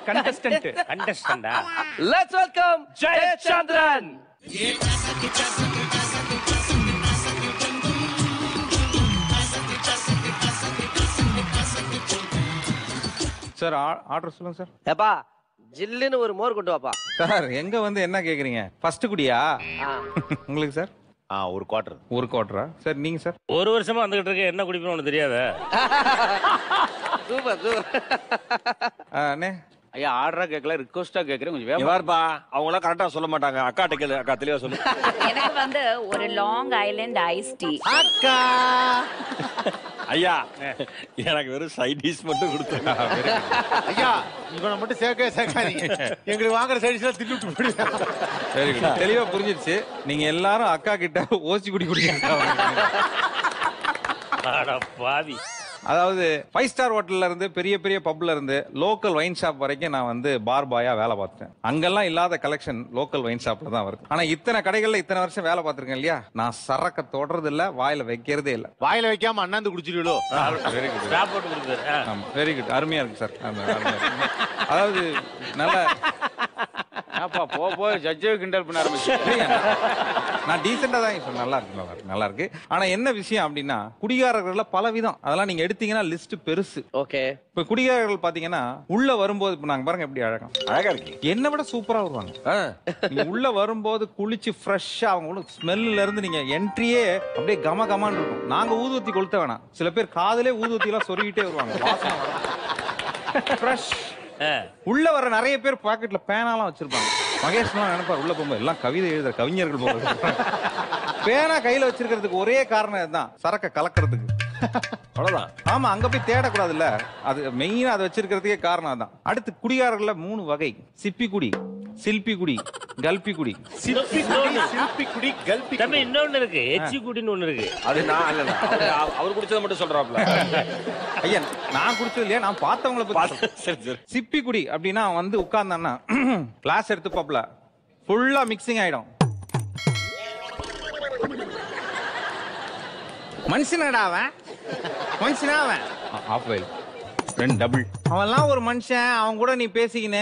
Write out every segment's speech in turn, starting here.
Contestant கண்டஸ்டண்டா let's welcome Jayachandran sir order சொல்லுங்க sir ஏப்பா ஜில்லுன்னு ஒரு மோர் கொண்டு வாப்பா சார் எங்க வந்து என்ன கேக்குறீங்க ஃபர்ஸ்ட் குடியா ஆ. உங்களுக்கு சார் ஆ ஒரு குவார்டர் ஒரு குவார்டரா சார் நீங்க சார் ஒரு வருஷமா வந்துகிட்டு இருக்க என்ன குடிப்பேன்னு உனக்கு தெரியாத சூப்பர் சூப்பர் அண்ணே ஐயா ஆர்டரா கேட்கல ரிக்வஸ்டா கேக்குறேன் கொஞ்சம் வேகமா எவார்பா அவங்க எல்லாம் கரெக்டா சொல்ல மாட்டாங்க அக்கா கேளு அக்கா தெளிவா சொல்லு எனக்கு வந்து ஒரு லாங் ஐலண்ட் ஐஸ் டீ அக்கா ஐயா எனக்கு வெறும் சைட் டிஷ் மட்டும் கொடுத்துருங்க ஐயா இவனை மட்டும் சேர்க்கவே சேர்க்காதீங்க எங்களுக்கு வாங்குற சைடிஸ்லாம் தின்னுட்டு போயிடுங்க வெரி குட் தெளிவா புரிஞ்சிருச்சு நீங்க எல்லாரும் அக்கா கிட்ட ஓசி குடி குடிங்க அட பாவி அதாவது ஃபைவ் ஸ்டார் ஹோட்டல்ல இருந்து பெரிய பெரிய பப்ல இருந்து லோக்கல் ஒயின் ஷாப் வரைக்கும் நான் வந்து பார் பாயா வேலை பார்த்தேன் அங்கெல்லாம் இல்லாத கலெக்ஷன் லோக்கல் ஒயின் ஷாப்ல தான் வருது ஆனா இத்தனை கடைகள்ல இத்தனை வருஷம் வேலை பார்த்திருக்கேன் இல்லையா நான் சரக்க தொடறது இல்ல வாயில வைக்கிறதே இல்ல வாயில வைக்காம அண்ணாந்து குடிச்சிருவீங்களோ வெரி குட் ஸ்டாப் போட்டு கொடுக்குறாரு ஆ. ஆமா வெரி குட் அருமையா இருக்கு சார் அருமையா இருக்கு. அதாவது நல்ல ஏப்பா போ போ ஜட்ஜே கிண்டல் பண்ண ஆரம்பிச்சு இல்லையா? நான் டீசெண்டா தான் சொல்றேன் நல்லா இருக்கு நல்லா இருக்கு நல்லா இருக்கு ஆனா என்ன விஷயம் அப்படின்னா குடிகாரர்கள்ல பல விதம் அதெல்லாம் நீங்க எடுத்தீங்கன்னா லிஸ்ட் பெருசு ஓகே இப்ப குடிகாரர்கள் பாத்தீங்கன்னா உள்ள வரும்போது இப்ப நாங்க பாருங்க எப்படி அழகா அழகா இருக்கு என்னை விட சூப்பரா வருவாங்க நீங்க உள்ள வரும்போது குளிச்சு ஃப்ரெஷ்ஷா அவங்க ஸ்மெல்ல இருந்து நீங்க என்ட்ரியே அப்படியே கம கமான்னு இருக்கும் நாங்க ஊதுவத்தி கொளுத்த வேணாம் சில பேர் காதலே ஊதுவத்தி எல்லாம் சொருகிட்டே வருவாங்க வாசனை ஃப்ரெஷ் ஆ. உள்ள வர நிறைய பேர் பாக்கெட்ல பேனாலாம் வச்சிருப்பாங்க மகேஷ்லாம் நினைப்பார் உள்ள போகும்போது எல்லாம் கவிதை எழுதுற கவிஞர்கள் போல பேனா கையில வச்சிருக்கிறதுக்கு ஒரே காரணம் இதுதான் சரக்க கலக்கிறதுக்கு அவ்வளவுதான் ஆமா அங்க போய் தேடக்கூடாதுல்ல அது மெயினா அதை வச்சிருக்கிறதுக்கே காரணம் அதான் அடுத்து குடிகாரர்கள்ல மூணு வகை சிப்பி குடி சில்பி குடி கல்பி குடி சிற்பி குடி. சிற்பி குடி கல்பி தம்பி இன்னொன்னு இருக்கு எச்சி குடின்னு ஒண்ணு இருக்கு அது நான் இல்ல இல்ல. அவரு- அவ- அவர் குடிச்சதை மட்டும் சொல்றாப்ல ஐயா நான் குடிச்சது இல்லையா நான் பார்த்தவங்கள பத்தி சொல்றேன். சரி சரி சிப்பி குடி அப்படின்னா அவன் வந்து உட்கார்ந்தான்னா கிளாஸ் எடுத்து பாப்ல ஃபுல்லா மிக்சிங் ஆயிடும் மனுஷனடா அவன் மனுஷனா அவன் ஆஃப் வெயில் ரெண்டு டபுள் அவன்லாம் ஒரு மனுஷன் அவன் கூட நீ பேசிக்கினே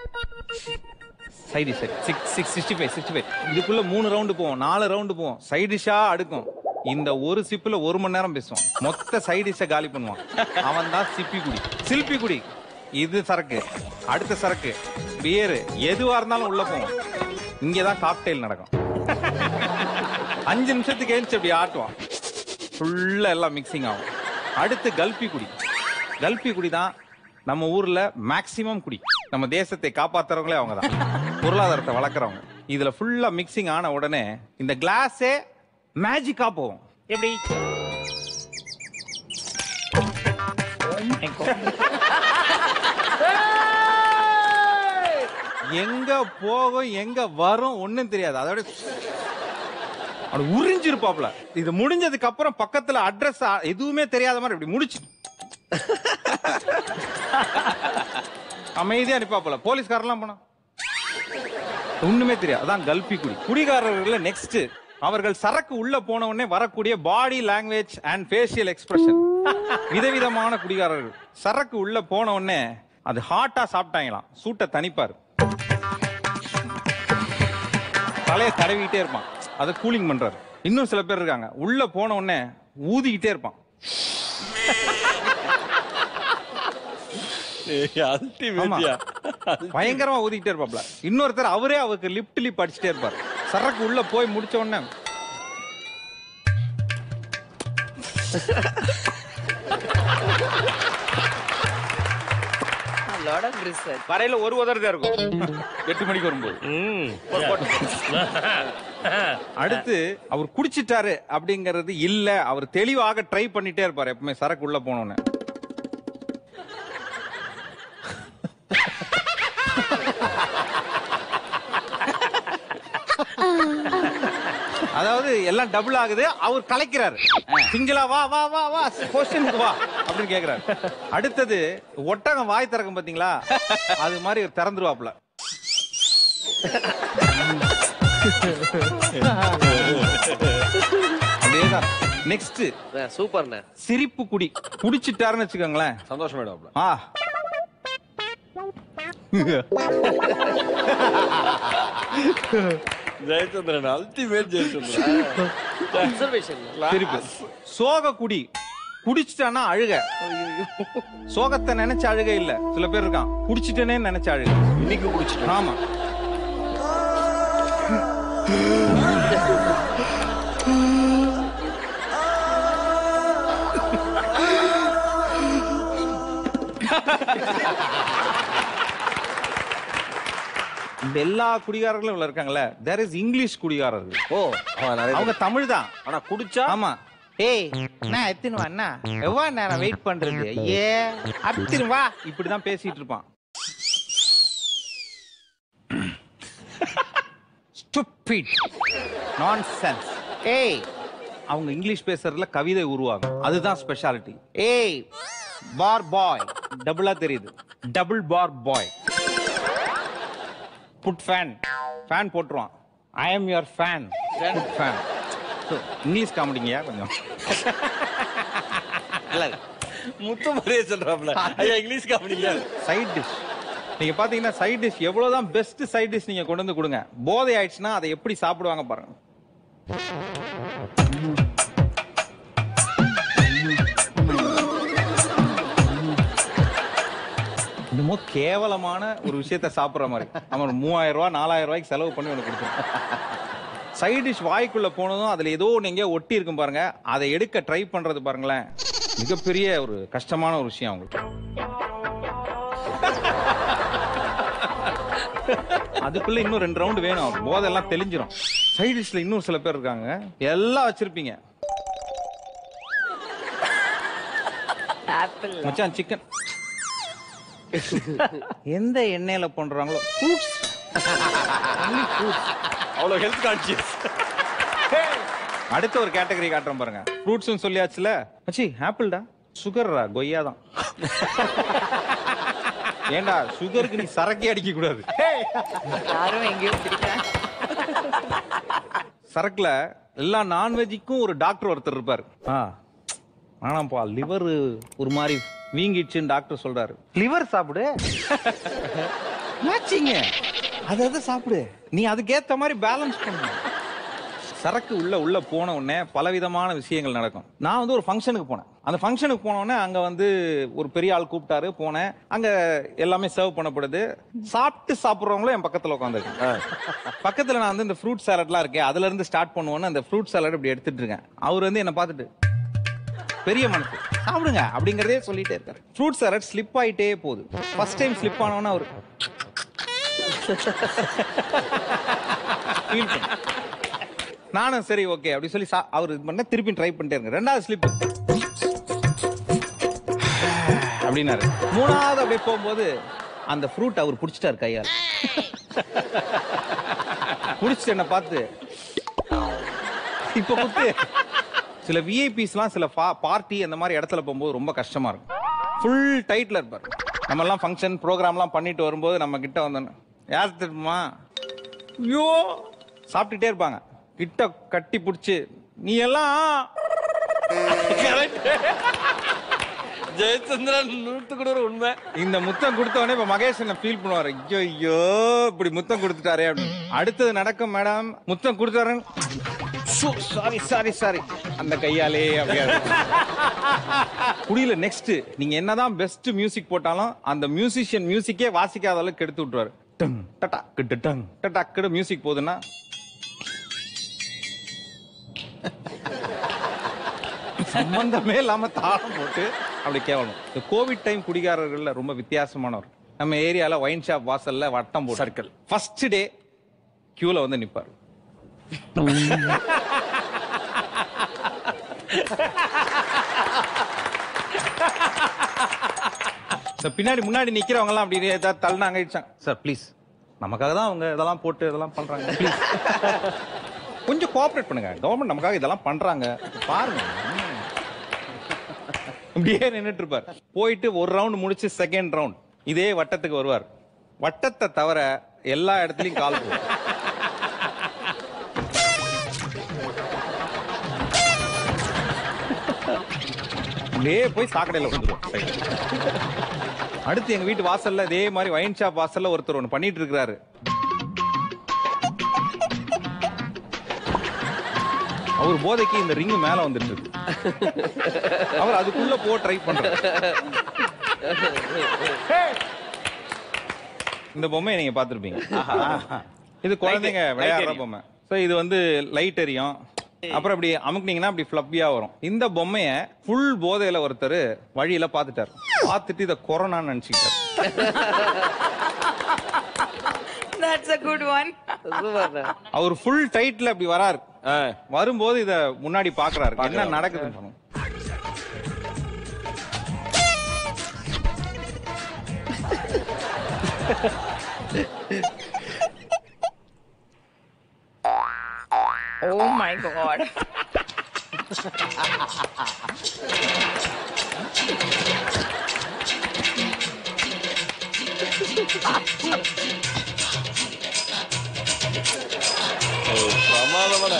side side six six sixty five sixty five இதுக்குள்ள மூணு ரவுண்டு போவோம் நாலு ரவுண்டு போவோம் சைடிஷா அடுக்கும் இந்த ஒரு சிப்பில் ஒரு மணி நேரம் பேசுவான் மொத்த சைடிஷை காலி பண்ணுவான் அவன் தான் சிப்பி குடி சில்பி குடி இது சரக்கு அடுத்த சரக்கு பியரு எதுவா இருந்தாலும் உள்ள போவோம் இங்கே தான் காக்டெயில் நடக்கும் அஞ்சு நிமிஷத்துக்கு எழுந்துச்சு அப்படி ஆட்டுவான் ஃபுல்லா எல்லாம் மிக்சிங் ஆகும் அடுத்து கல்பி குடி கல்பி குடி தான் நம்ம ஊர்ல மேக்சிமம் குடி நம்ம தேசத்தை காப்பாத்துறவங்களே அவங்க தான் பொருளாதாரத்தை வளர்க்குறவங்க இதுல ஃபுல்லா மிக்சிங் ஆன உடனே இந்த கிளாஸே மேஜிக்கா போகும் எப்படி எங்க போகும் எங்க வரும் ஒண்ணும் தெரியாது அதோட அப்படி உறிஞ்சிருப்பாப்ல இது முடிஞ்சதுக்கு அப்புறம் பக்கத்துல அட்ரஸ் எதுவுமே தெரியாத மாதிரி இப்படி முடிச்சு அமைதியா நிப்பாப்புல போலீஸ்காரெல்லாம் போனா ஒண்ணுமே தெரியாது அதான் கல்பி குடி குடிகாரர்கள் நெக்ஸ்ட் அவர்கள் சரக்கு உள்ள போன உடனே வரக்கூடிய body language and facial expression விதவிதமான குடிகாரர்கள் சரக்கு உள்ள போன உடனே அது ஹாட்டா சாப்பிட்டாங்களாம் சூட்டை தணிப்பாரு தலையை தடவிக்கிட்டே இருப்பான் அதை கூலிங் பண்றாரு இன்னும் சில பேர் இருக்காங்க உள்ள போன உடனே ஊதிக்கிட்டே இருப்பான் ஆமா. பயங்கரமா ஊதிக்கிட்டே இருப்பாப்ல இன்னொருத்தர் அவரே அவருக்கு லிப்ட் லிப் அடிச்சுட்டே இருப்பார் சரக்கு உள்ள போய் முடிச்ச உடனே லாட் ஆஃப் ரிசர்ச் வரையில ஒரு உதறி தான் இருக்கும் எட்டு மணிக்கு வரும்போது ம் அடுத்து அவர் குடிச்சிட்டாரு அப்படிங்கறது இல்ல அவர் தெளிவாக ட்ரை பண்ணிட்டே இருப்பாரு எப்பவுமே சரக்கு உள்ள போனோன்னு அதாவது எல்லாம் டபுள் ஆகுது அவர் கலைக்கிறாரு சிங்கிளா வா வா வா வா கொஸ்டினுக்கு வா அப்படின்னு கேக்குறாரு அடுத்தது ஒட்டகம் வாய் திறக்கும் பாத்தீங்களா அது மாதிரி இவர் திறந்துருவாப்ல அதேதான் நெக்ஸ்ட் சூப்பர்ண்ணே சிரிப்பு குடி குடிச்சிட்டாருன்னு வச்சுக்கோங்களேன் சந்தோஷம் மேடம் ஆ ஜெயச்சந்திரன் அல்டிமேட் ஜெயச்சந்திரன் அப்சர்வேஷன் திருப்பி சோக குடி குடிச்சிட்டானா அழுக சோகத்தை நினைச்ச அழுக இல்ல சில பேர் இருக்கான் குடிச்சிட்டேனே நினைச்ச அழுக இன்னைக்கு குடிச்சிட்டு ஆமா இந்த எல்லா குடிகாரர்களும் இவ்வளவு இருக்காங்கல்ல தேர் இஸ் இங்கிலீஷ் குடிகாரர்கள் ஓ அவன் நிறைய அவங்க தமிழ் தான் ஆனா குடிச்சா ஆமா ஏய் நான் எத்தினு வா அண்ணா எவ்வளவு நேரம் வெயிட் பண்றது ஏ அத்தினு வா இப்படிதான் பேசிட்டு இருப்பான் ஸ்டூபிட் நான்சென்ஸ் ஏய் அவங்க இங்கிலீஷ் பேசுறதுல கவிதை உருவாகும் அதுதான் ஸ்பெஷாலிட்டி ஏய் பார் பாய் டபுளா தெரியுது டபுள் பார் பாய் புட் ஃபேன் ஃபேன் போட்டுருவான் I am your fan fan English காமெடிங்கயா கொஞ்சம் முத்து மாதிரியே சொல்றாப்ல ஐயா இங்கிலீஷ் காமெடிங்க சைட் டிஷ் நீங்க பாத்தீங்கன்னா சைட் டிஷ் எவ்வளவுதான் பெஸ்ட் சைட் டிஷ் நீங்க கொண்டு வந்து கொடுங்க போதை ஆயிடுச்சுன்னா அதை எப்படி சாப்பிடுவாங்க பாருங்க என்னமோ கேவலமான ஒரு விஷயத்த சாப்பிடுற மாதிரி அவன் மூவாயிரம் ரூபாய் நாலாயிரம் ரூபாய்க்கு செலவு பண்ணி உனக்கு கொடுத்துருவான் சைட் டிஷ் வாய்க்குள்ள போனதும் அதுல ஏதோ ஒண்ணு எங்கேயோ ஒட்டி இருக்கும் பாருங்க அதை எடுக்க ட்ரை பண்றது பாருங்களேன் மிகப்பெரிய ஒரு கஷ்டமான ஒரு விஷயம் அவங்களுக்கு அதுக்குள்ள இன்னும் ரெண்டு ரவுண்ட் வேணும் அவர் போதெல்லாம் தெளிஞ்சிரும் சைட் டிஷ்ல இன்னும் சில பேர் இருக்காங்க எல்லாம் வச்சிருப்பீங்க ஆப்பிள் மச்சான் சிக்கன் எந்த எண்ணெயில பண்றாங்களோ ஃப்ரூட்ஸ் அவ்வளவு ஹெல்த் கான்சியஸ் அடுத்த ஒரு கேட்டகரி காட்டுறேன் பாருங்க ஃப்ரூட்ஸ்னு சொல்லியாச்சுல மச்சி ஆப்பிள்டா சுகர்ரா கொய்யா தான் ஏண்டா சுகருக்கு நீ சரக்கே அடிக்க கூடாது யாரும் எங்கேயோ பிடிக்கிறாங்க சரக்குல எல்லா நான்வெஜ்ஜுக்கும் ஒரு டாக்டர் ஒருத்தர் இருப்பார் ஆ ஆனாப்பா லிவர் ஒரு மாதிரி வீங்கிடுச்சுன்னு டாக்டர் சொல்றாரு லிவர் சாப்பிடு மேட்சிங்க அது அது சாப்பிடு நீ அதுக்கேத்த மாதிரி பேலன்ஸ் பண்ணு சரக்கு உள்ள உள்ள போன உடனே பலவிதமான விஷயங்கள் நடக்கும் நான் வந்து ஒரு ஃபங்க்ஷனுக்கு போனேன் அந்த ஃபங்க்ஷனுக்கு போன உடனே அங்க வந்து ஒரு பெரிய ஆள் கூப்பிட்டாரு போனேன் அங்க எல்லாமே சர்வ் பண்ணப்படுது சாப்பிட்டு சாப்பிடுறவங்களும் என் பக்கத்துல உட்காந்துருக்கு பக்கத்துல நான் வந்து இந்த ஃப்ரூட் சாலட்லாம் இருக்கேன் அதுல இருந்து ஸ்டார்ட் பண்ணுவோன்னு அந்த ஃப்ரூட் சாலட் இப்படி எடுத்துட்டு இருக்கேன் அவர் வந்து என்ன பார்த்துட்டு பெரிய மனசு சாப்பிடுங்க அப்படிங்கறதே சொல்லிட்டே இருக்காரு ஃப்ரூட் சாலட் ஸ்லிப் ஆயிட்டே போகுது ஃபர்ஸ்ட் டைம் ஸ்லிப் ஆனவன அவர் Feel பண்ணு. நானும் சரி ஓகே அப்படி சொல்லி சா- அவர் இது பண்ண திருப்பி ட்ரை பண்ணிட்டே இருங்க ரெண்டாவது ஸ்லிப் அப்படின்னாரு மூணாவது அப்படியே போகும்போது அந்த ஃப்ரூட் அவர் பிடிச்சிட்டாரு கையால் பிடிச்சிட்டு என்ன பார்த்து இப்ப குத்து சில விஐபிஸ்லாம் சில பார்ட்டி அந்த மாதிரி இடத்துல போகும்போது ரொம்ப கஷ்டமா இருக்கும் ஃபுல் டைட்ல இருப்பார் நம்ம எல்லாம் ஃபங்க்ஷன் ப்ரோக்ராம்லாம் பண்ணிட்டு வரும்போது நம்ம கிட்ட வந்தோன்னு யார் தெரியுமா ஐயோ சாப்பிட்டுட்டே இருப்பாங்க கிட்ட கட்டி பிடிச்சி நீ எல்லாம் ஜெயச்சந்திரன் நூத்துக்கு நூறு உண்மை இந்த முத்தம் கொடுத்த உடனே இப்ப மகேஷ் என்ன ஃபீல் பண்ணுவாரு ஐயோ ஐயோ இப்படி முத்தம் கொடுத்துட்டாரே அப்படின்னு அடுத்தது நடக்கும் மேடம் முத்தம் கொடுத்தாரு சாரி சாரி சாரி அந்த கையாலே அப்படியே குடியில நெக்ஸ்ட் நீங்க என்னதான் பெஸ்ட் மியூசிக் போட்டாலும் அந்த மியூசிஷியன் மியூசிக்கே வாசிக்காத அளவுக்கு எடுத்து விட்டுருவாரு டங் டடா கிட்டு டங் டடா கிட்ட மியூசிக் போகுதுன்னா சம்பந்தமே இல்லாம தாளம் போட்டு அப்படி கேவலம் இந்த கோவிட் டைம் குடிகாரர்கள்ல ரொம்ப வித்தியாசமானவர் நம்ம ஏரியால ஒயின் ஷாப் வாசல்ல வட்டம் போட்டு சர்க்கிள் ஃபர்ஸ்ட் டே கியூல வந்து நிப்பாரு இந்த பின்னாடி முன்னாடி நிக்கிறவங்க எல்லாம் அப்படி ஏதாவது தள்ளினாங்க சார் ப்ளீஸ் நமக்காக தான் அவங்க இதெல்லாம் போட்டு இதெல்லாம் பண்றாங்க ப்ளீஸ் கொஞ்சம் கோஆபரேட் பண்ணுங்க கவர்மெண்ட் நமக்காக இதெல்லாம் பண்றாங்க பாருங்க ம். இப்படியே நின்னுட்டு இருப்பார் போயிட்டு ஒரு ரவுண்ட் முடிச்சு செகண்ட் ரவுண்ட் இதே வட்டத்துக்கு வருவார் வட்டத்தை தவிர எல்லா இடத்துலயும் கால் போகும் அப்படியே போய் சாக்கடையில வந்துடும் அடுத்து எங்க வீட்டு வாசல்ல இதே மாதிரி வைன் ஷாப் வாசல்ல ஒருத்தர் ஒன்று பண்ணிட்டு இருக்கிறாரு அவர் போதைக்கு இந்த ரிங் மேல வந்துட்டு இருக்கு அவர் அதுக்குள்ள போ ட்ரை பண்றாரு இந்த பொம்மையை நீங்க பார்த்திருப்பீங்க இது குழந்தைங்க விளையாடுற பொம்மை ஸோ இது வந்து லைட் எரியும் அப்புறம் இப்படி அமுக்குனீங்கன்னா அப்படி ஃப்ளப்பியா வரும் இந்த பொம்மைய ஃபுல் போதையில ஒருத்தர் வழியில பார்த்துட்டாரு பார்த்துட்டு இதை கொரோனான்னு நினைச்சுக்கிட்டாரு That's a good one. சூப்பர்ண்ணே அவர் ஃபுல் டைட்ல அப்படி வராரு ஆ. வரும்போது இத முன்னாடி பாக்குறாரு என்ன நடக்குதுன்னு பாருங்க. Oh my god. பிரமாதமான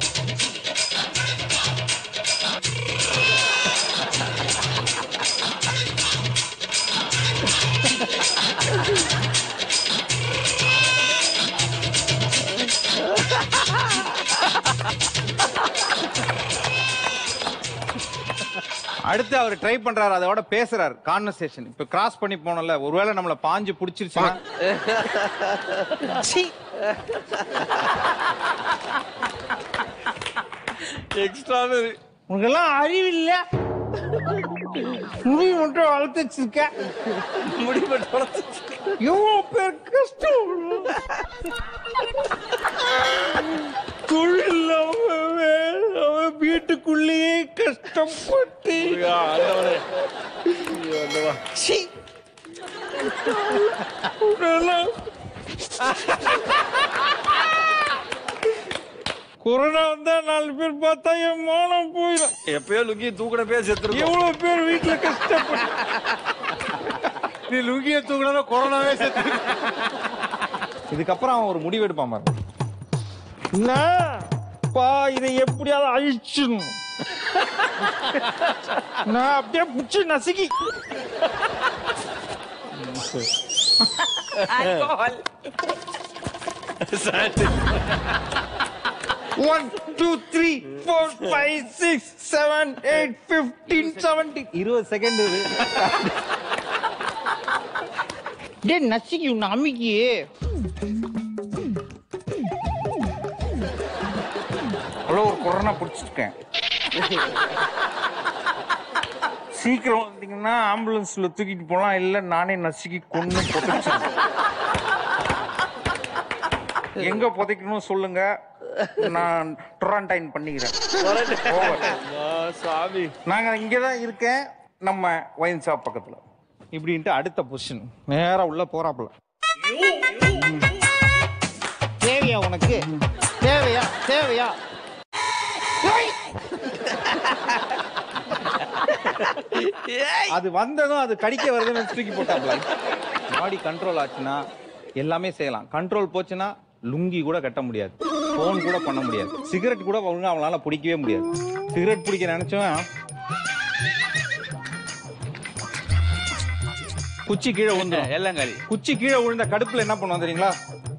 அடுத்து அவர் ட்ரை பண்றாரு அதோட பேசுறாரு கான்வர்சேஷன் இப்ப கிராஸ் பண்ணி போனோம்ல ஒருவேளை நம்மள பாஞ்சு புடிச்சிருச்சுன்னா சீ. எக்ஸ்ட்ரானு உனக்கெல்லாம் அறிவில்ல முடி மட்டும் வளர்த்து வச்சிருக்க முடி மட்டும் எவ்வளவு பேர் கஷ்டம் தொழில் அவன் அவன் வீட்டுக்குள்ளேயே கஷ்டப்பட்டு ஆண்டவனே சீ. உன்னெல்லாம் கொரோனா வந்தா நாலு பேர் பார்த்தா என் மானம் போயிடும் எப்பயோ லுங்கி தூக்கின பேர் செத்துருக்கோம் எவ்வளவு பேர் வீட்டுல கஷ்டப்பட்டு நீ லுங்கிய தூக்கினா கொரோனாவே செத்து இதுக்கப்புறம் அவன் ஒரு முடிவு எடுப்பான் பாரு நான் பா இதை எப்படியாவது அழிச்சிடணும் நான் அப்படியே புடிச்சு நசுக்கி Alcohol. One two three four five six seven eight fifteen seventeen இருபது செகண்ட் இது டே நசுக்கி உன்னை அமுக்கி அவ்வளோ ஒரு கொரோனா பிடிச்சிருக்கேன் சீக்கிரம் வந்தீங்கன்னா ஆம்புலன்ஸ்ல தூக்கிட்டு போலாம் இல்ல நானே நசுக்கி கொன்னு புதைச்சிருவேன் எங்க புதைக்கணும் சொல்லுங்க நான் டொரான்டைன் பண்ணிக்கிறேன் Over. சாமி நாங்க இங்கதான் இருக்கேன் நம்ம ஒயின் ஷாப் பக்கத்துல இப்படின்ட்டு அடுத்த பொசிஷன் நேரா உள்ள போறாப்புல தேவையா உனக்கு தேவையா தேவையா அது வந்ததும் அது கடிக்க வருதுன்னு தூக்கி போட்டாப்ல பாடி கண்ட்ரோல் ஆச்சுன்னா எல்லாமே செய்யலாம் கண்ட்ரோல் போச்சுன்னா லுங்கி கூட கட்ட முடியாது ஃபோன் கூட பண்ண முடியாது சிகரெட் கூட ஒழுங்கா அவனால பிடிக்கவே முடியாது சிகரெட் பிடிக்க நினைச்சவன் குச்சி கீழே விழுந்துரும் எல்லாம் காலி குச்சி கீழே விழுந்த கடுப்புல என்ன பண்ணுவோம் தெரியுங்களா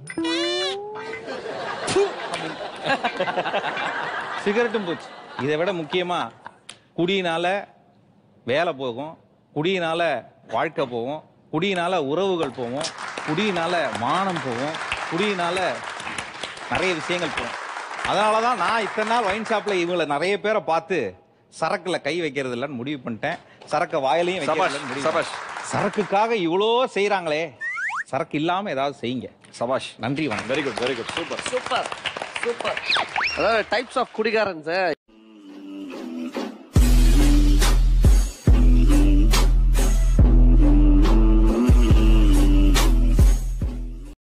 சிகரெட்டும் போச்சு இதை விட முக்கியமா குடியினால வேலை போகும் குடியினால வாழ்க்கை போகும் குடியினால உறவுகள் போகும் குடியினால மானம் போகும் குடியினால நிறைய விஷயங்கள் போகும் அதனால தான் நான் இத்தனை நாள் ஒயின் ஷாப்ல இவங்களை நிறைய பேரை பார்த்து சரக்குல கை வைக்கிறது இல்லைன்னு முடிவு பண்ணிட்டேன் சரக்க வாயிலையும் வைக்கிறது சபாஷ், இல்லைன்னு முடிவு சபாஷ். பண்ணிட்டேன். சரக்குக்காக இவ்வளோ செய்றாங்களே சரக்கு இல்லாம ஏதாவது செய்யுங்க சபாஷ் நன்றி வணக்கம் very good very good super super super அதாவது டைப்ஸ் ஆஃப் குடிகாரன் சார்